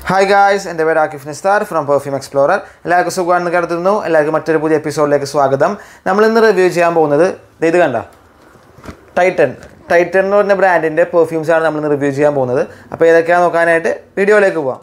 Hi guys എൻ്റെ പേര് Akif Nistar from perfume explorer എല്ലാവർക്കും സുഖമാണെന്ന് കരുതുന്നു എല്ലാവർക്കും മറ്റൊരു പുതിയ എപ്പിസോഡിലേക്ക് സ്വാഗതം നമ്മൾ ഇന്ന് റിവ്യൂ ചെയ്യാൻ പോകുന്നത് ദേ ഇത് കണ്ട ടൈറ്റൻ ടൈറ്റൻ എന്ന് പറഞ്ഞ ബ്രാൻഡിൻ്റെ പെർഫ്യൂംസ് ആണ് നമ്മൾ ഇന്ന് റിവ്യൂ ചെയ്യാൻ പോകുന്നത് അപ്പോൾ ഏതൊക്കെയാണെന്ന് നോക്കാനായിട്ട് വീഡിയോയിലേക്ക് പോവാം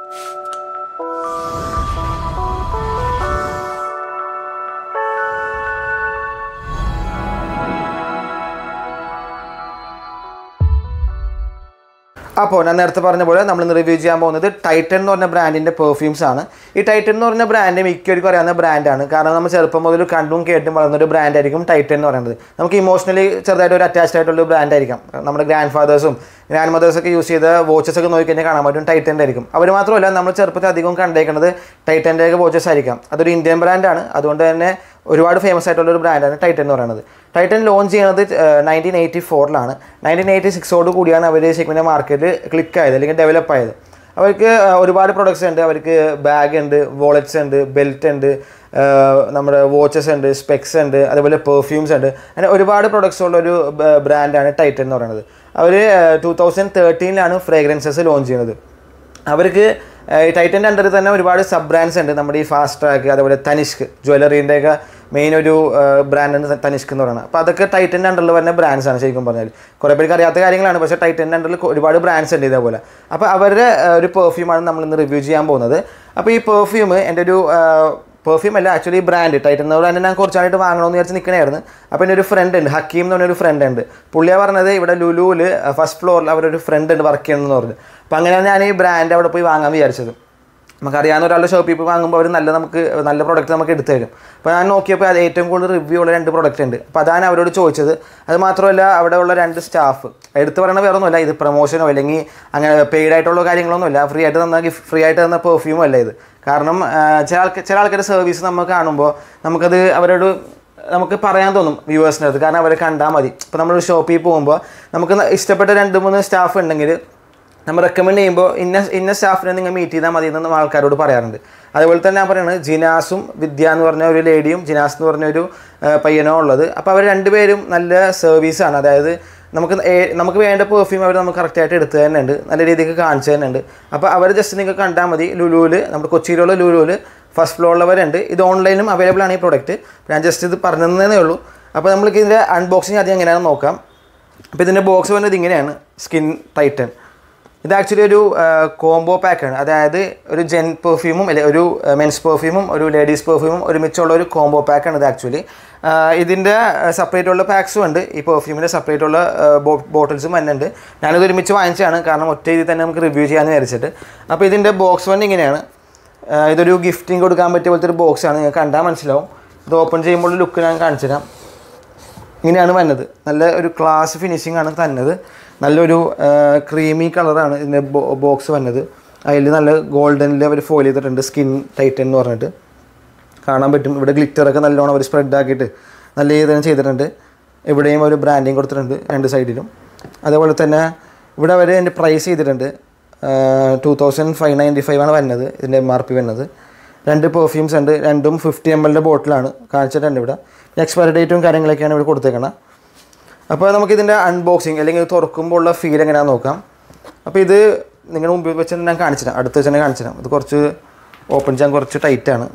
അപ്പോൾ ഞാൻ നേരത്തെ പറഞ്ഞ പോലെ നമ്മൾ ഇന്ന് റിവ്യൂ ചെയ്യാൻ പോകുന്നത് ടൈറ്റൻ എന്ന് പറഞ്ഞ ബ്രാൻഡിൻ്റെ പെർഫ്യൂംസ് ആണ് ഈ ടൈറ്റൻ എന്ന് പറഞ്ഞ ബ്രാൻഡ് മിക്കവർക്കും അറിയാവുന്ന ബ്രാൻഡാണ് കാരണം നമ്മൾ ചെറുപ്പം മുതൽ കണ്ടും കേട്ടും വളർന്ന ഒരു ബ്രാൻഡായിരിക്കും ടൈറ്റൻ എന്ന് പറയുന്നത് നമുക്ക് ഇമോഷണലി ചെറുതായിട്ട് ഒരു അറ്റാച്ച്ഡ് ആയിട്ടുള്ള ഒരു ബ്രാൻഡായിരിക്കും നമ്മുടെ ഗ്രാൻഡ് ഫാദേഴ്സും ഗ്രാൻഡ് മദേഴ്സൊക്കെ യൂസ് ചെയ്ത വാച്ചസ് ഒക്കെ നോക്കിക്കഴിഞ്ഞാൽ കാണാൻ പറ്റും ടൈറ്റൻ്റെ ആയിരിക്കും അവർ മാത്രമല്ല നമ്മൾ ചെറുപ്പത്തിൽ അധികം കണ്ടേക്കുന്നത് ടൈറ്റൻ്റെ ഒക്കെ വാച്ചസ് ആയിരിക്കാം അതൊരു ഇന്ത്യൻ ബ്രാൻഡാണ് അതുകൊണ്ട് തന്നെ ഒരുപാട് ഫേമസ് ആയിട്ടുള്ള ഒരു ബ്രാൻഡാണ് ടൈറ്റൻ എന്ന് പറയുന്നത് ടൈറ്റൻ ലോഞ്ച് ചെയ്യുന്നത് നയൻറ്റീൻ എയ്റ്റി ഫോറിലാണ് നയൻറ്റീൻ എയ്റ്റി സിക്സോട് കൂടിയാണ് അവർ ശരിക്കും മാർക്കറ്റിൽ ക്ലിക്ക് ആയത് അല്ലെങ്കിൽ ഡെവലപ്പ് ആയത് അവർക്ക് ഒരുപാട് പ്രൊഡക്ട്സ് ഉണ്ട് അവർക്ക് ബാഗ് ഉണ്ട് വോളറ്റ്സ് ഉണ്ട് ബെൽറ്റ് ഉണ്ട് നമ്മുടെ വാച്ചസ് ഉണ്ട് സ്പെക്സ് ഉണ്ട് അതുപോലെ പെർഫ്യൂംസ് ഉണ്ട് അങ്ങനെ ഒരുപാട് പ്രൊഡക്ട്സ് ഉള്ള ഒരു ബ്രാൻഡാണ് ടൈറ്റൻ എന്ന് പറയുന്നത് അവർ ടൂ തൗസൻഡ് തേർട്ടീനിലാണ് ഫ്രേഗ്രൻസസ് ലോഞ്ച് ചെയ്യുന്നത് അവർക്ക് ഈ ടൈറ്റൻ്റെ അണ്ടറിൽ തന്നെ ഒരുപാട് സബ് ബ്രാൻഡ്സ് ഉണ്ട് നമ്മുടെ ഈ ഫാസ്റ്റ് ട്രാക്ക് അതുപോലെ തനിഷ്ക് ജ്വല്ലറീൻ്റെ ഒക്കെ മെയിൻ ഒരു ബ്രാൻഡാണ് തനിഷ്ക് എന്ന് പറയുന്നത് അപ്പോൾ അതൊക്കെ ടൈറ്റൻ്റെ അണ്ടറിൽ വരുന്ന ബ്രാൻഡ്സ് ആണ് ശരിക്കും പറഞ്ഞാൽ കുറേ പേർക്ക് അറിയാത്ത കാര്യങ്ങളാണ് പക്ഷേ ടൈറ്റൻ്റെ അണ്ടറിൽ ഒരുപാട് ബ്രാൻഡ്സ് ഉണ്ട് ഇതേപോലെ അപ്പോൾ അവരുടെ ഒരു പെർഫ്യൂമാണ് നമ്മൾ ഇന്ന് റിവ്യൂ ചെയ്യാൻ പോകുന്നത് അപ്പോൾ ഈ പെർഫ്യൂം എൻ്റെ ഒരു പെർഫ്യൂം അല്ല ആക്ച്വലി ബ്രാൻഡ് ടൈറ്റൻ എന്ന് ബ്രാൻഡ് ഞാൻ കുറച്ചായിട്ട് വാങ്ങണമെന്ന് വിചാരിച്ച് നിൽക്കണമായിരുന്നു അപ്പോൾ എൻ്റെ ഒരു ഫ്രണ്ട് ഉണ്ട് ഹക്കീം എന്ന് പറഞ്ഞൊരു ഫ്രണ്ട് ഉണ്ട് പുള്ളിയെ പറഞ്ഞത് ഇവിടെ ലുലുവിൽ ഫസ്റ്റ് ഫ്ലോറിൽ അവരൊരു ഫ്രണ്ട് ഉണ്ട് വർക്ക് ചെയ്യണമെന്ന് പറഞ്ഞു അപ്പോൾ അങ്ങനെയാണ് ഞാൻ ഈ ബ്രാൻഡ് അവിടെ പോയി വാങ്ങാൻ വിചാരിച്ചത് നമുക്കറിയാവുന്ന ഒരാളുടെ ഷോപ്പിൽ പോയി വാങ്ങുമ്പോൾ അവർ നല്ല നമുക്ക് നല്ല പ്രോഡക്റ്റ് നമുക്ക് എടുത്തു തരും അപ്പോൾ ഞാൻ നോക്കിയപ്പോൾ അത് ഏറ്റവും കൂടുതൽ റിവ്യൂ ഉള്ള രണ്ട് പ്രോഡക്റ്റ് ഉണ്ട് അപ്പോൾ അതാണ് അവരോട് ചോദിച്ചത് അത് മാത്രമല്ല അവിടെ ഉള്ള രണ്ട് സ്റ്റാഫ് എടുത്തു പറയണ വേറെ ഒന്നുമല്ല ഇത് പ്രൊമോഷനോ അല്ലെങ്കിൽ അങ്ങനെ പെയ്ഡ് ആയിട്ടുള്ള കാര്യങ്ങളൊന്നുമില്ല ഫ്രീ ആയിട്ട് തന്ന ഗിഫ്റ്റ് ഫ്രീ ആയിട്ട് തന്ന പെർഫ്യൂമോ അല്ല ഇത് കാരണം ചില ആൾക്ക് ചില ആൾക്കാരുടെ സർവീസ് നമ്മൾ കാണുമ്പോൾ നമുക്കത് അവരോട് നമുക്ക് പറയാൻ തോന്നും വ്യൂവേഴ്സിൻ്റെ അടുത്ത് കാരണം അവരെ കണ്ടാൽ മതി ഇപ്പോൾ നമ്മളൊരു ഷോപ്പിൽ പോകുമ്പോൾ നമുക്ക് ഇഷ്ടപ്പെട്ട രണ്ട് മൂന്ന് സ്റ്റാഫ് ഉണ്ടെങ്കിൽ നമ്മൾ റെക്കമെൻഡ് ചെയ്യുമ്പോൾ ഇന്ന ഇന്ന സ്റ്റാഫിനെ നിങ്ങൾ മീറ്റ് ചെയ്താൽ മതി എന്ന് ആൾക്കാരോട് പറയാറുണ്ട് അതുപോലെ തന്നെ ഞാൻ പറയുന്നത് ജിനാസും വിദ്യ എന്ന് പറഞ്ഞ ഒരു ലേഡിയും ജിനാസ് എന്ന് പറഞ്ഞ ഒരു പയ്യനോ ഉള്ളത് അപ്പോൾ അവർ രണ്ടുപേരും നല്ല സർവീസാണ് അതായത് നമുക്ക് നമുക്ക് വേണ്ട പെർഫ്യൂം അവർ നമുക്ക് കറക്റ്റായിട്ട് എടുത്തു തന്നെ ഉണ്ട് നല്ല രീതിക്ക് കാണിച്ചു തന്നെ ഉണ്ട് അപ്പോൾ അവർ ജസ്റ്റ് നിങ്ങൾക്ക് കണ്ടാൽ മതി ലുലുവിൽ നമ്മുടെ കൊച്ചിയിലുള്ള ലുലുവിൽ ഫസ്റ്റ് ഫ്ലോറിലുള്ളവരുണ്ട് ഇത് ഓൺലൈനും അവൈലബിൾ ആണ് ഈ പ്രോഡക്റ്റ് ഞാൻ ജസ്റ്റ് ഇത് പറഞ്ഞു തന്നേ ഉള്ളൂ അപ്പോൾ നമ്മൾക്ക് ഇതിൻ്റെ അൺബോക്സിങ് ആദ്യം എങ്ങനെയാണെന്ന് നോക്കാം അപ്പോൾ ഇതിൻ്റെ ബോക്സ് വരുന്നത് ഇങ്ങനെയാണ് സ്കിൻ ടൈറ്റൻ ഇത് ആക്ച്വലി ഒരു കോംബോ പാക്കാണ് അതായത് ഒരു ജെൻ പെർഫ്യൂമും അല്ലെ ഒരു മെൻസ് പെർഫ്യൂമും ഒരു ലേഡീസ് പെർഫ്യൂമും ഒരുമിച്ചുള്ള ഒരു കോംബോ പാക്കാണ് ഇത് ആക്ച്വലി ഇതിൻ്റെ സെപ്പറേറ്റ് ഉള്ള പാക്സും ഉണ്ട് ഈ പെർഫ്യൂമിൻ്റെ സെപ്പറേറ്റ് ഉള്ള ബോട്ടിൽസും വരുന്നുണ്ട് ഞാനിത് ഒരുമിച്ച് വാങ്ങിച്ചാണ് കാരണം ഒറ്റ രീതിയിൽ തന്നെ നമുക്ക് റിവ്യൂ ചെയ്യാമെന്ന് വിചാരിച്ചിട്ട് അപ്പോൾ ഇതിൻ്റെ ബോക്സ് വന്ന് ഇങ്ങനെയാണ് ഇതൊരു ഗിഫ്റ്റിംഗ് കൊടുക്കാൻ പറ്റിയ പോലത്തെ ഒരു ബോക്സാണ് നിങ്ങൾക്ക് കണ്ടാൽ മനസ്സിലാവും ഇത് ഓപ്പൺ ചെയ്യുമ്പോൾ ലുക്ക് ഞാൻ കാണിച്ചു തരാം ഇങ്ങനെയാണ് വന്നത് നല്ല ഒരു ക്ലാസ് ഫിനിഷിംഗ് ആണ് തന്നത് നല്ലൊരു ക്രീമി കളറാണ് ഇതിൻ്റെ ബോക്സ് വന്നത് അതിൽ നല്ല ഗോൾഡനിൽ അവർ ഫോയിൽ ചെയ്തിട്ടുണ്ട് സ്കിൻ ടൈറ്റൻ എന്ന് പറഞ്ഞിട്ട് കാണാൻ പറ്റും ഇവിടെ ഗ്ലിറ്ററൊക്കെ നല്ലോണം അവർ സ്പ്രെഡ് ആക്കിയിട്ട് നല്ല രീതിയിൽ ചെയ്തിട്ടുണ്ട് ഇവിടെയും ഒരു ബ്രാൻഡിങ് കൊടുത്തിട്ടുണ്ട് രണ്ട് സൈഡിലും അതേപോലെ തന്നെ ഇവിടെ അവർ എൻ്റെ പ്രൈസ് ചെയ്തിട്ടുണ്ട് two thousand five ninety five ആണ് വരുന്നത് ഇതിൻ്റെ എം ആർ പി വരുന്നത് രണ്ട് പെർഫ്യൂംസ് ഉണ്ട് രണ്ടും ഫിഫ്റ്റി എം എല്ലിൻ്റെ ബോട്ടിലാണ് കാണിച്ചിട്ടുണ്ട് ഇവിടെ എക്സ്പയറി ഡേറ്റും കാര്യങ്ങളൊക്കെയാണ് ഇവിടെ കൊടുത്തേക്കണം അപ്പോൾ നമുക്കിതിൻ്റെ അൺബോക്സിങ് അല്ലെങ്കിൽ തുറക്കുമ്പോൾ ഉള്ള ഫീൽ എങ്ങനെയാണെന്ന് നോക്കാം അപ്പോൾ ഇത് നിങ്ങളുടെ മുമ്പിൽ വെച്ച് ഞാൻ കാണിച്ചിരാം അടുത്ത് വെച്ച് തന്നെ കാണിച്ചിരാം ഇത് കുറച്ച് ഓപ്പൺ ചെയ്യാൻ കുറച്ച് ടൈറ്റാണ്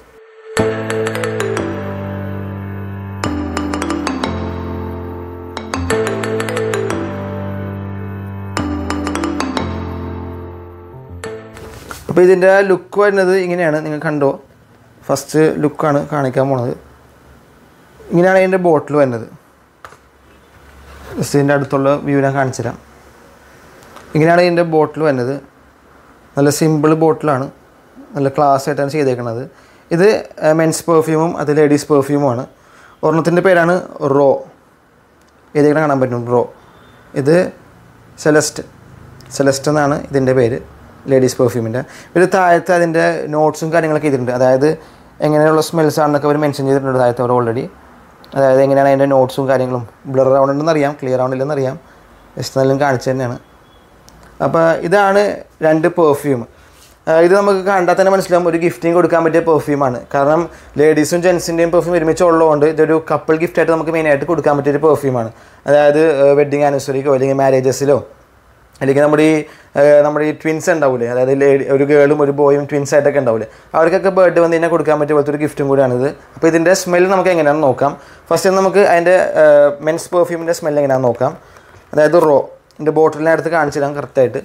അപ്പോൾ ഇതിൻ്റെ ലുക്ക് വരുന്നത് ഇങ്ങനെയാണ് നിങ്ങൾ കണ്ടോ ഫസ്റ്റ് ലുക്കാണ് കാണിക്കാൻ പോണത് ഇങ്ങനെയാണ് ഇതിൻ്റെ ബോട്ടിൽ വരുന്നത് ജസ്റ്റ് ഇതിൻ്റെ അടുത്തുള്ള വ്യൂ ഞാൻ കാണിച്ചു തരാം ഇങ്ങനെയാണ് ഇതിൻ്റെ ബോട്ടിൽ വരുന്നത് നല്ല സിമ്പിൾ ബോട്ടിലാണ് നല്ല ക്ലാസ് ആയിട്ടാണ് ചെയ്തേക്കുന്നത് ഇത് മെൻസ് പെർഫ്യൂമും അത് ലേഡീസ് പെർഫ്യൂമുമാണ് ഒരെണ്ണത്തിൻ്റെ പേരാണ് റോ ഏതെങ്കിലും കാണാൻ പറ്റും റോ ഇത് സെലസ്റ്റ് സെലസ്റ്റ് എന്നാണ് ഇതിൻ്റെ പേര് ലേഡീസ് പെർഫ്യൂമിൻ്റെ ഇത് താഴത്തെ അതിൻ്റെ നോട്ട്സും കാര്യങ്ങളൊക്കെ ചെയ്തിട്ടുണ്ട് അതായത് എങ്ങനെയുള്ള സ്മെൽസ് ആണെന്നൊക്കെ അവർ മെൻഷൻ ചെയ്തിട്ടുണ്ട് താഴത്തെ അവർ ഓൾറെഡി അതായത് എങ്ങനെയാണ് അതിൻ്റെ നോട്ട്സും കാര്യങ്ങളും ബ്ലർ ആവണമെന്ന് അറിയാം ക്ലിയർ ആവണില്ലെന്ന് അറിയാം ജസ്റ്റ് നല്ലും കാണിച്ചു തന്നെയാണ് അപ്പോൾ ഇതാണ് രണ്ട് പെർഫ്യൂം ഇത് നമുക്ക് കണ്ടാൽ തന്നെ മനസ്സിലാവും ഒരു ഗിഫ്റ്റിംഗ് കൊടുക്കാൻ പറ്റിയ പെർഫ്യൂമാണ് കാരണം ലേഡീസും ജെൻസിൻ്റെയും പെർഫ്യൂം ഒരുമിച്ച് ഉള്ളതുകൊണ്ട് ഇതൊരു കപ്പിൾ ഗിഫ്റ്റായിട്ട് നമുക്ക് മെയിനായിട്ട് കൊടുക്കാൻ പറ്റിയൊരു പെർഫ്യൂമാണ് അതായത് വെഡ്ഡിങ് ആനിവേഴ്സറിക്കോ അല്ലെങ്കിൽ മാരേജസിലോ അല്ലെങ്കിൽ നമ്മുടെ ഈ ഏഹ്, നമ്മുടെ ഈ ട്വിൻസ് ഉണ്ടാവില്ലേ അതായത് lady- ഒരു ഗേളും ഒരു ബോയും ട്വിൻസ് ആയിട്ടൊക്കെ ഉണ്ടാവില്ലേ അവർക്കൊക്കെ ബർത്ത്ഡേ വന്ന് കഴിഞ്ഞാൽ കൊടുക്കാൻ പറ്റിയ പോലത്തെ ഒരു ഗിഫ്റ്റും കൂടിയാണിത് അപ്പോൾ ഇതിൻ്റെ സ്മെൽ നമുക്ക് എങ്ങനെയാണെന്ന് നോക്കാം ഫസ്റ്റ് നമുക്ക് അതിൻ്റെ മെൻസ് പെർഫ്യൂമിൻ്റെ സ്മെൽ എങ്ങനെയാണെന്ന് നോക്കാം അതായത് റോ എൻ്റെ ബോട്ടിലിനടുത്ത് കാണിച്ചു തരാം കറക്റ്റായിട്ട്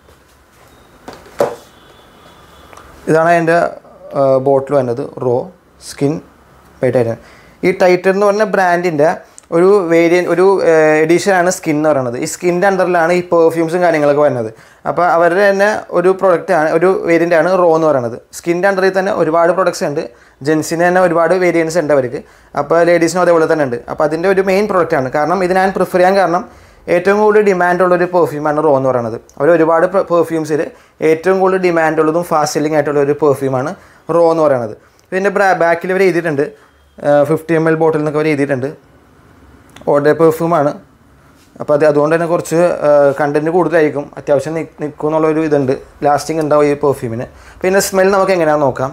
ഇതാണ് അതിൻ്റെ ബോട്ടിൽ വരുന്നത് റോ സ്കിൻ വൈറ്റ് ഈ ടൈറ്റൻ എന്ന് പറഞ്ഞ ബ്രാൻഡിൻ്റെ ഒരു വേരിയൻ ഒരു എഡീഷനാണ് സ്കിൻ എന്ന് പറയുന്നത് ഈ സ്കിൻ്റെ അണ്ടറിലാണ് ഈ പെർഫ്യൂംസും കാര്യങ്ങളൊക്കെ വരുന്നത് അപ്പോൾ അവരുടെ തന്നെ ഒരു പ്രൊഡക്റ്റാണ് ഒരു വേരിയൻ്റ് ആണ് റോ എന്ന് പറയുന്നത് സ്കിൻ്റെ അണ്ടറിൽ തന്നെ ഒരുപാട് പ്രൊഡക്ട്സ് ഉണ്ട് ജെൻസിന് തന്നെ ഒരുപാട് വേരിയൻസ് ഉണ്ട് അവർക്ക് അപ്പോൾ ലേഡീസിനും അതേപോലെ തന്നെ ഉണ്ട് അപ്പോൾ അതിൻ്റെ ഒരു മെയിൻ പ്രൊഡക്റ്റാണ് കാരണം ഇത് ഞാൻ പ്രിഫർ ചെയ്യാൻ കാരണം ഏറ്റവും കൂടുതൽ ഡിമാൻഡുള്ള ഒരു പെർഫ്യൂമാണ് റോ എന്ന് പറയുന്നത് അവർ ഒരുപാട് പെർഫ്യൂംസിൽ ഏറ്റവും കൂടുതൽ ഡിമാൻഡുള്ളതും ഫാസ്റ്റ് സെല്ലിംഗ് ആയിട്ടുള്ള ഒരു പെർഫ്യൂമാണ് റോ എന്ന് പറയുന്നത് ഇതിൻ്റെ ബാക്കിൽ ഇവർ എഴുതിയിട്ടുണ്ട് ഫിഫ്റ്റി എം എൽ ബോട്ടിൽ എന്നൊക്കെ അവർ എഴുതിയിട്ടുണ്ട് ഓർഡർ പെർഫ്യൂമാണ് അപ്പോൾ അത് അതുകൊണ്ട് തന്നെ കുറച്ച് കണ്ടൻറ്റ് കൂടുതലായിരിക്കും അത്യാവശ്യം നിൽക്കും നിൽക്കും എന്നുള്ളൊരു ഇതുണ്ട് ലാസ്റ്റിംഗ് ഉണ്ടാവും ഈ പെർഫ്യൂമിന് പിന്നെ സ്മെൽ നമുക്ക് എങ്ങനെയാണെന്ന് നോക്കാം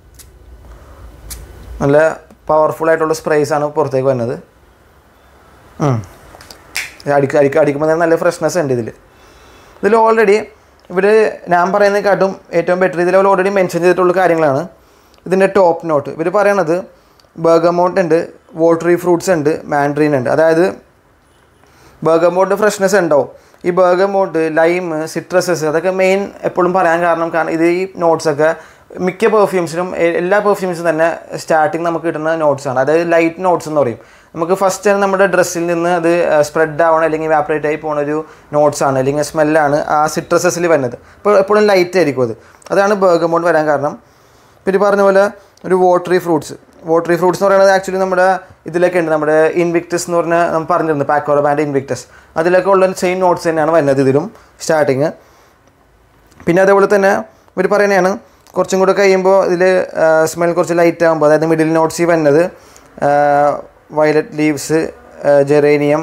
നല്ല പവർഫുൾ ആയിട്ടുള്ള സ്പ്രേസ് ആണ് പുറത്തേക്ക് വരുന്നത് ഉം. ഇത് അടിക്ക അടിക്ക അടിക്കുമ്പോൾ തന്നെ നല്ല ഫ്രഷ്നെസ് ഉണ്ട് ഇതിൽ ഇതിൽ ഓൾറെഡി ഇവർ ഞാൻ പറയുന്നതിനെക്കാട്ടും ഏറ്റവും ബെറ്റർ ഇതിൽ അവർ ഓൾറെഡി മെൻഷൻ ചെയ്തിട്ടുള്ള കാര്യങ്ങളാണ് ഇതിൻ്റെ ടോപ്പ് നോട്ട് ഇവർ പറയണത് ബർഗമോട്ട് ഉണ്ട് വോട്ടറി ഫ്രൂട്ട്സ് ഉണ്ട് മാൻഡ്രീൻ ഉണ്ട് അതായത് ബർഗമോട്ട് ഫ്രഷ്നെസ് ഉണ്ടാവും ഈ ബർഗമോട്ട് ലൈം സിട്രസസ് അതൊക്കെ മെയിൻ എപ്പോഴും പറയാൻ കാരണം കാരണം ഇത് ഈ നോട്ട്സൊക്കെ മിക്ക പെർഫ്യൂംസിനും എല്ലാ പെർഫ്യൂംസിനും തന്നെ സ്റ്റാർട്ടിങ് നമുക്ക് കിട്ടുന്ന നോട്ട്സാണ് അതായത് ലൈറ്റ് നോട്ട്സ് എന്ന് പറയും നമുക്ക് ഫസ്റ്റ് തന്നെ നമ്മുടെ ഡ്രസ്സിൽ നിന്ന് അത് സ്പ്രെഡ് ആവണം അല്ലെങ്കിൽ വാപ്പറേറ്റ് ആയി പോകുന്ന ഒരു നോട്ട്സ് ആണ് അല്ലെങ്കിൽ സ്മെല്ലാണ് ആ സിട്രസസിൽ വരുന്നത് അപ്പോൾ എപ്പോഴും ലൈറ്റ് ആയിരിക്കും അത് അതാണ് ബർഗമോട്ട് വരാൻ കാരണം പിന്നെ പറഞ്ഞ പോലെ ഒരു വോട്ടറി ഫ്രൂട്ട്സ് വോട്ടറി ഫ്രൂട്ട്സ് എന്ന് പറയുന്നത് ആക്ച്വലി നമ്മുടെ ഇതിലൊക്കെ ഉണ്ട് നമ്മുടെ ഇൻവിക്ടസ് എന്ന് പറഞ്ഞ നമ്മൾ പറഞ്ഞിരുന്നു പാക്കോറ ബാൻഡ് ഇൻവിക്ടസ് അതിലൊക്കെ ഉള്ള സെയിം നോട്ട്സ് തന്നെയാണ് വരുന്നത് ഇതിലും സ്റ്റാർട്ടിങ് പിന്നെ അതേപോലെ തന്നെ ഇവർ പറയുന്നതാണ് കുറച്ചും കൂടെ കഴിയുമ്പോൾ ഇതിൽ സ്മെൽ കുറച്ച് ലൈറ്റ് ആകുമ്പോൾ അതായത് മിഡിൽ നോട്ട്സ് ഈ വരുന്നത് violet leaves geranium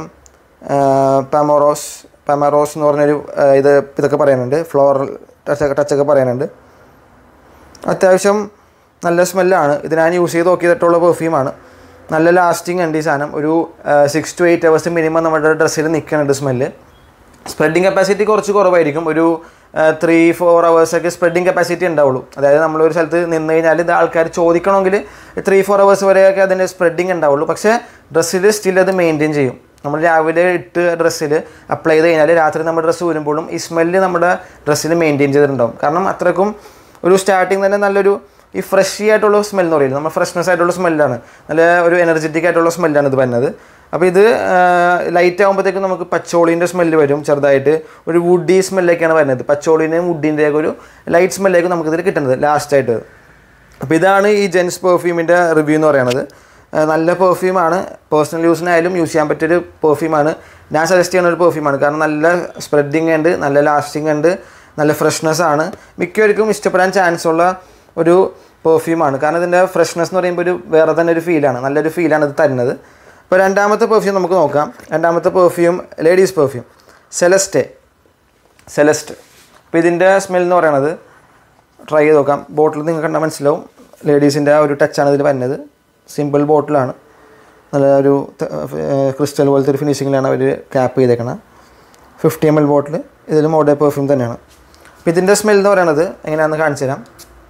palmarosa palmarosa എന്ന് പറഞ്ഞൊരു ആ, ഇത് ഇതൊക്കെ പറയുന്നുണ്ട് ഫ്ലോറൽ ടച്ചൊക്കെ ടച്ചൊക്കെ പറയുന്നുണ്ട് അത്യാവശ്യം നല്ല സ്മെല്ലാണ് ഇത് ഞാൻ യൂസ് ചെയ്ത് നോക്കിയിട്ടുള്ള പെർഫ്യൂമാണ് നല്ല ലാസ്റ്റിംഗ് ഉണ്ട് ഈ സാധനം ഒരു six to eight hours minimum നമ്മുടെ ഡ്രസ്സിൽ നിൽക്കുന്നുണ്ട് സ്മെല്ല് സ്പ്രെഡിങ് കപ്പാസിറ്റി കുറച്ച് കുറവായിരിക്കും ഒരു ത്രീ ഫോർ അവേഴ്സൊക്കെ സ്പ്രെഡിങ് കപ്പാസിറ്റി ഉണ്ടാവുള്ളൂ അതായത് നമ്മളൊരു സ്ഥലത്ത് നിന്ന് കഴിഞ്ഞാൽ ഇത് ആൾക്കാർ ചോദിക്കണമെങ്കിൽ ത്രീ ഫോർ അവേഴ്സ് വരെയൊക്കെ അതിൻ്റെ സ്പ്രെഡിങ് ഉണ്ടാവുള്ളൂ പക്ഷേ ഡ്രസ്സിൽ സ്റ്റിൽ അത് മെയിൻറ്റെയിൻ ചെയ്യും നമ്മൾ രാവിലെ ഇട്ട് ഡ്രസ്സിൽ അപ്ലൈ ചെയ്ത് കഴിഞ്ഞാൽ രാത്രി നമ്മുടെ ഡ്രസ്സ് വരുമ്പോഴും ഈ സ്മെല്ല് നമ്മുടെ ഡ്രസ്സിൽ മെയിൻറ്റെയിൻ ചെയ്തിട്ടുണ്ടാവും കാരണം അത്രക്കും ഒരു സ്റ്റാർട്ടിങ് തന്നെ നല്ലൊരു ഈ ഫ്രഷി ആയിട്ടുള്ള സ്മെൽ എന്ന് പറയുന്നത് നമ്മൾ ഫ്രഷ്നെസ് ആയിട്ടുള്ള സ്മെല്ലാണ് നല്ല ഒരു എനർജറ്റിക് ആയിട്ടുള്ള സ്മെല്ലാണ് ഇത് വരുന്നത് അപ്പോൾ ഇത് ലൈറ്റ് ആകുമ്പോഴത്തേക്കും നമുക്ക് പച്ചോളിൻ്റെ സ്മെല്ല് വരും ചെറുതായിട്ട് ഒരു വുഡി സ്മെല്ലൊക്കെയാണ് വരുന്നത് പച്ചോളിൻ്റെയും വുഡിൻ്റെയൊക്കെ ഒരു ലൈറ്റ് സ്മെല്ലായിരിക്കും നമുക്കിതിൽ കിട്ടുന്നത് ലാസ്റ്റായിട്ട് അപ്പോൾ ഇതാണ് ഈ ജെൻസ് പെർഫ്യൂമിൻ്റെ റിവ്യൂ എന്ന് പറയുന്നത് ആ, നല്ല പെർഫ്യൂമാണ് പേഴ്സണൽ യൂസിനായാലും യൂസ് ചെയ്യാൻ പറ്റിയൊരു പെർഫ്യൂമാണ് ഞാൻ സജസ്റ്റ് ചെയ്യുന്ന ഒരു പെർഫ്യൂമാണ് കാരണം നല്ല സ്പ്രെഡിങ് ഉണ്ട് നല്ല ലാസ്റ്റിംഗ് ഉണ്ട് നല്ല ഫ്രഷ്നെസ് ആണ് മിക്കവർക്കും ഇഷ്ടപ്പെടാൻ ചാൻസ് ഉള്ള ഒരു പെർഫ്യൂമാണ് കാരണം ഇതിൻ്റെ ഫ്രഷ്നെസ് എന്ന് പറയുമ്പോൾ ഒരു വേറെ തന്നെ ഒരു ഫീലാണ് നല്ലൊരു ഫീലാണ് ഇത് തരുന്നത് അപ്പോൾ രണ്ടാമത്തെ പെർഫ്യൂം നമുക്ക് നോക്കാം രണ്ടാമത്തെ perfume ladies perfume Celeste Celeste അപ്പോൾ ഇതിൻ്റെ സ്മെൽ എന്ന് പറയുന്നത് ട്രൈ ചെയ്ത് നോക്കാം ബോട്ടിൽ നിങ്ങൾക്ക് കണ്ടാൽ മനസ്സിലാവും ലേഡീസിൻ്റെ ആ ഒരു ടച്ചാണ് ഇതിൽ വരുന്നത് സിമ്പിൾ ബോട്ടിലാണ് നല്ല ഒരു ക്രിസ്റ്റൽ പോലത്തെ ഒരു ഫിനിഷിങ്ങിലാണ് അവർ ക്യാപ്പ് ചെയ്തേക്കണത് ഫിഫ്റ്റി എം എൽ ബോട്ടിൽ ഇതിൽ മോഡേ പെർഫ്യൂം തന്നെയാണ് അപ്പോൾ ഇതിൻ്റെ സ്മെൽ എന്ന് പറയുന്നത് എങ്ങനെയാണെന്ന് കാണിച്ചു തരാം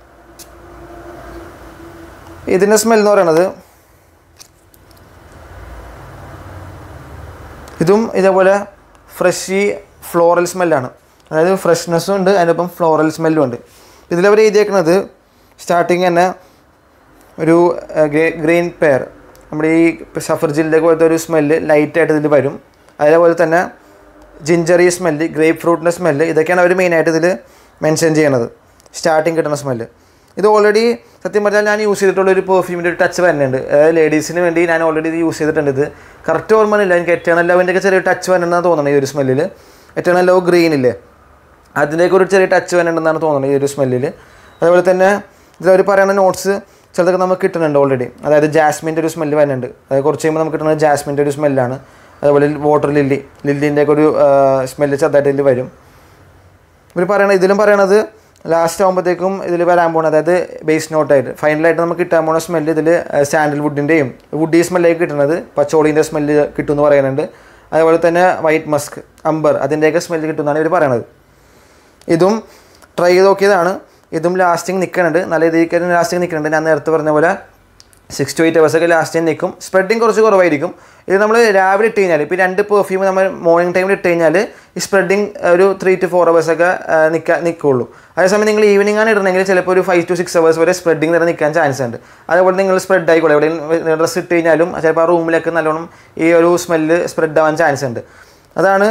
ഇതിൻ്റെ സ്മെൽ എന്ന് പറയുന്നത് ഇതും ഇതേപോലെ ഫ്രഷി ഫ്ലോറൽ സ്മെല്ലാണ് അതായത് ഫ്രഷ്നെസ്സും ഉണ്ട് അതിനൊപ്പം ഫ്ലോറൽ സ്മെല്ലും ഉണ്ട് ഇതിലവർ എഴുതിയേക്കുന്നത് സ്റ്റാർട്ടിങ് തന്നെ ഒരു ഗ്രീൻ പെയർ നമ്മുടെ ഈ സഫർജിലിൻ്റെ പോലത്തെ ഒരു സ്മെല്ല് ലൈറ്റായിട്ട് ഇതിൽ വരും അതേപോലെ തന്നെ ജിഞ്ചറി സ്മെല്ല് ഗ്രേപ്പ് ഫ്രൂട്ടിൻ്റെ സ്മെല്ല് ഇതൊക്കെയാണ് അവർ മെയിനായിട്ട് ഇതിൽ മെൻഷൻ ചെയ്യണത് സ്റ്റാർട്ടിങ് കിട്ടുന്ന സ്മെല്ല് ഇത് ഓൾറെഡി സത്യം പറഞ്ഞാൽ ഞാൻ യൂസ് ചെയ്തിട്ടുള്ള ഒരു പെർഫ്യൂമിൻ്റെ ഒരു ടച്ച് വരുന്നുണ്ട് അതായത് ലേഡീസിന് വേണ്ടി ഞാൻ ഓൾറെഡി ഇത് യൂസ് ചെയ്തിട്ടുണ്ട് ഇത് കറക്റ്റ് ഓർമ്മയില്ല എനിക്ക് എറ്റേണൽ ലവിൻ്റെ ഒക്കെ ചെറിയ ടച്ച് വരുന്നുണ്ടെന്ന് തോന്നുന്നത് ഈ ഒരു സ്മെല്ലിൽ എറ്റേണൽ ലവ് ഗ്രീൻ ഇല്ലേ അതിൻ്റെയൊക്കെ ഒരു ചെറിയ ടച്ച് വരുന്നുണ്ടെന്നാണ് തോന്നുന്നത് ഈ ഒരു സ്മെല്ലിൽ അതേപോലെ തന്നെ ഇതിലവർ പറയുന്ന നോട്ട്സ് ചിലതൊക്കെ നമുക്ക് കിട്ടുന്നുണ്ട് ഓൾറെഡി അതായത് ജാസ്മിൻ്റെ ഒരു സ്മെല്ല് വരുന്നുണ്ട് അതായത് കുറച്ച് കഴിയുമ്പോൾ നമുക്ക് കിട്ടുന്നത് ജാസ്മിൻ്റെ ഒരു സ്മെല്ലാണ് അതുപോലെ വാട്ടർ ലില്ലി ലില്ലിൻ്റെ ഒക്കെ ഒരു സ്മെല്ല് ചെറുതായിട്ട് ഇതിൽ വരും ഇവർ പറയണത് ഇതിലും പറയണത് ലാസ്റ്റ് ആകുമ്പോഴത്തേക്കും ഇതിൽ വരാൻ പോകുന്നത് അതായത് ബേസ് നോട്ടായിട്ട് ഫൈനലായിട്ട് നമുക്ക് കിട്ടാൻ പോകുന്ന സ്മെല്ല് ഇതിൽ സാൻഡൽ വുഡിൻ്റെയും വുഡി സ്മെല്ലായി കിട്ടുന്നത് പച്ചോളീൻ്റെ സ്മെല്ല് കിട്ടുമെന്ന് പറയുന്നുണ്ട് അതേപോലെ തന്നെ വൈറ്റ് മസ്ക് അംബർ അതിൻ്റെയൊക്കെ സ്മെല്ല് കിട്ടുമെന്നാണ് ഇവർ പറയണത് ഇതും ട്രൈ ചെയ്ത് നോക്കിയതാണ് ഇതും ലാസ്റ്റിംഗ് നിൽക്കുന്നുണ്ട് നല്ല രീതിക്ക് ലാസ്റ്റിംഗ് നിൽക്കുന്നുണ്ട് ഞാൻ നേരത്തെ പറഞ്ഞ പോലെ സിക്സ് ടു എയ്റ്റ് ഹവേഴ്സൊക്കെ ലാസ്റ്റിംഗ് നിൽക്കും സ്പ്രെഡിങ് കുറച്ച് കുറവായിരിക്കും ഇത് നമ്മൾ രാവിലെ ഇട്ട് കഴിഞ്ഞാൽ ഇപ്പോൾ രണ്ട് പെർഫ്യൂം നമ്മൾ മോർണിംഗ് ടൈമിൽ ഇട്ട് കഴിഞ്ഞാൽ ഈ സ്പ്രെഡിങ് ഒരു ത്രീ ടു ഫോർ ഹവേഴ്സൊക്കെ നിൽക്കാൻ നിൽക്കുള്ളൂ അതേസമയം നിങ്ങൾ ഈവനിംഗ് ആണ് ഇടണമെങ്കിൽ ചിലപ്പോൾ ഒരു ഫൈവ് ടു സിക്സ് ഹവേഴ്സ് വരെ സ്പ്രെഡിങ് തന്നെ നിൽക്കാൻ ചാൻസ് ഉണ്ട് അതേപോലെ നിങ്ങൾ സ്പ്രെഡ് ആയിക്കോളെ എവിടെയും ഡ്രസ്സ് ഇട്ട് കഴിഞ്ഞാലും ചിലപ്പോൾ ആ റൂമിലൊക്കെ നല്ലോണം ഈ ഒരു സ്മെല്ല് സ്പ്രെഡ് ആവാൻ ചാൻസ് ഉണ്ട് അതാണ്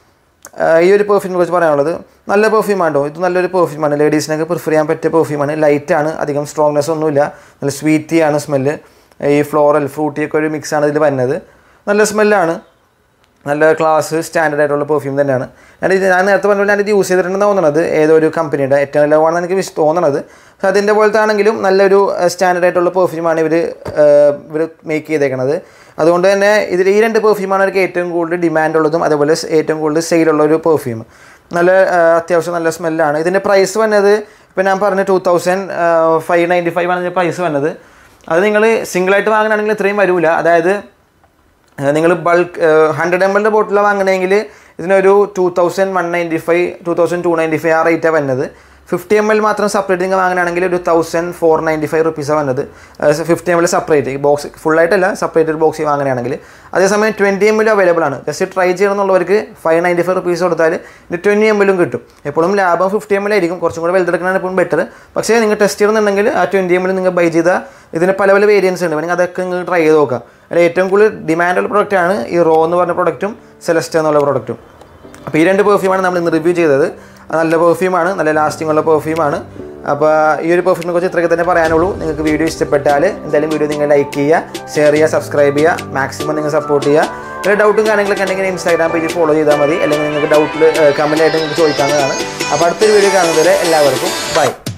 ഈ ഒരു പെർഫ്യൂമിനെ കുറിച്ച് പറയാനുള്ളത് നല്ല പെർഫ്യൂമാണ് കേട്ടോ ഇത് നല്ലൊരു പെർഫ്യൂമാണ് ലേഡീസിനൊക്കെ പ്രിഫർ ചെയ്യാൻ പറ്റിയ പെർഫ്യൂമാണ് ലൈറ്റാണ് അധികം സ്ട്രോങ്നെസ് ഒന്നുമില്ല നല്ല സ്വീറ്റിയാണ് സ്മെല്ല് ഈ ഫ്ലോറൽ ഫ്രൂട്ടിയൊക്കെ ഒരു മിക്സാണ് ഇതിൽ വരുന്നത് നല്ല സ്മെല്ലാണ് നല്ല ക്ലാസ് സ്റ്റാൻഡേർഡ് ആയിട്ടുള്ള പെർഫ്യൂം തന്നെയാണ് ഞാൻ ഇത് ഞാൻ നേരത്തെ പറഞ്ഞ പോലെ ഞാനിത് യൂസ് ചെയ്തിട്ടുണ്ടെന്ന് തോന്നുന്നത് ഏതോ ഒരു കമ്പനിയുടെ ഏറ്റവും നല്ലതാണെന്ന് എനിക്ക് വിശ് തോന്നണത് പക്ഷെ അതിൻ്റെ പോലത്തെ ആണെങ്കിലും നല്ലൊരു സ്റ്റാൻഡേർഡ് ആയിട്ടുള്ള പെർഫ്യൂമാണ് ഇവർ ഇവർ മേക്ക് ചെയ്തേക്കണത് അതുകൊണ്ട് തന്നെ ഇതിൽ ഈ രണ്ട് പെർഫ്യൂമാണ് അവർക്ക് ഏറ്റവും കൂടുതൽ ഡിമാൻഡ് ഉള്ളതും അതേപോലെ ഏറ്റവും കൂടുതൽ സെയിലുള്ള ഒരു പെർഫ്യൂം നല്ല അത്യാവശ്യം നല്ല സ്മെല്ലാണ് ഇതിൻ്റെ പ്രൈസ് വന്നത് ഇപ്പോൾ ഞാൻ പറഞ്ഞ two thousand five ninety five ആണ് ഇതിൻ്റെ പ്രൈസ് വന്നത് അത് നിങ്ങൾ സിംഗിളായിട്ട് വാങ്ങുകയാണെങ്കിൽ ഇത്രയും വരില്ല അതായത് നിങ്ങൾ ബൾക്ക് ഹൺഡ്രഡ് എം എല്ലിൻ്റെ ബോട്ടിൽ വാങ്ങണമെങ്കിൽ ഇതിനൊരു two thousand one ninety five two thousand two ninety five ആ റേറ്റാണ് വരുന്നത് ഫിഫ്റ്റി എം എൽ മാത്രം സെപ്പറേറ്റ് നിങ്ങൾ വാങ്ങുകയാണെങ്കിൽ ഒരു തൗസൻഡ് ഫോർ നയൻറ്റി ഫൈവ് റുപ്പീസാണ് വന്നത് fifty M L separate box ഫുള്ളായിട്ടല്ല സെപ്പറേറ്റ് ഒരു ബോക്സ് വാങ്ങുകയാണെങ്കിൽ അതേസമയം ട്വൻറ്റി എം എൽ അവൈലബിൾ ആണ് ജസ്റ്റ് ട്രൈ ചെയ്യണമെന്നുള്ളവർക്ക് ഫൈവ് നയൻറ്റി ഫൈവ് റുപ്പീസ് കൊടുത്താൽ ഇത് ട്വൻറ്റി എം എല്ലും കിട്ടും എപ്പോഴും ലാഭം ഫിഫ്റ്റി എം എൽ ആയിരിക്കും കുറച്ചും കൂടെ വലുതെടുക്കണതാണ് എപ്പോഴും ബെറ്റർ പക്ഷേ നിങ്ങൾ ടെസ്റ്റ് ചെയ്യണമെന്നുണ്ടെങ്കിൽ ആ ട്വൻറ്റി എം എൽ നിങ്ങൾ ബൈ ചെയ്താൽ ഇതിന് പല പല വേരിയൻസ് ഉണ്ട് വേണമെങ്കിൽ അതൊക്കെ നിങ്ങൾ ട്രൈ ചെയ്ത് നോക്കാം അതിൽ ഏറ്റവും കൂടുതൽ ഡിമാൻഡുള്ള പ്രൊഡക്റ്റാണ് ഈ റോ എന്ന് പറഞ്ഞ പ്രൊഡക്റ്റും സെലസ്റ്റ് എന്നുള്ള പ്രൊഡക്റ്റും അപ്പോൾ ഈ രണ്ട് പെർഫ്യൂമാണ് നമ്മൾ ഇന്ന് റിവ്യൂ ചെയ്തത് നല്ല പെർഫ്യൂമാണ് നല്ല ലാസ്റ്റിംഗ് ഉള്ള പെർഫ്യൂമാണ് അപ്പോൾ ഈ ഒരു പെർഫ്യൂമിനെ കുറിച്ച് ഇത്രയൊക്കെ തന്നെ പറയാനുള്ളൂ നിങ്ങൾക്ക് വീഡിയോ ഇഷ്ടപ്പെട്ടാൽ എന്തായാലും വീഡിയോ നിങ്ങൾ ലൈക്ക് ചെയ്യുക ഷെയർ ചെയ്യുക സബ്സ്ക്രൈബ് ചെയ്യുക മാക്സിമം നിങ്ങൾ സപ്പോർട്ട് ചെയ്യുക പിന്നെ ഡൗട്ടും കാര്യങ്ങളൊക്കെ ഉണ്ടെങ്കിൽ ഇൻസ്റ്റാഗ്രാം പേജ് ഫോളോ ചെയ്താൽ മതി അല്ലെങ്കിൽ നിങ്ങൾക്ക് ഡൗട്ടിൽ കമൻ്റ് ആയിട്ട് നിങ്ങൾക്ക് ചോദിക്കാവുന്നതാണ് അപ്പോൾ അടുത്തൊരു വീഡിയോ കാണുന്നതുവരെ എല്ലാവർക്കും ബൈ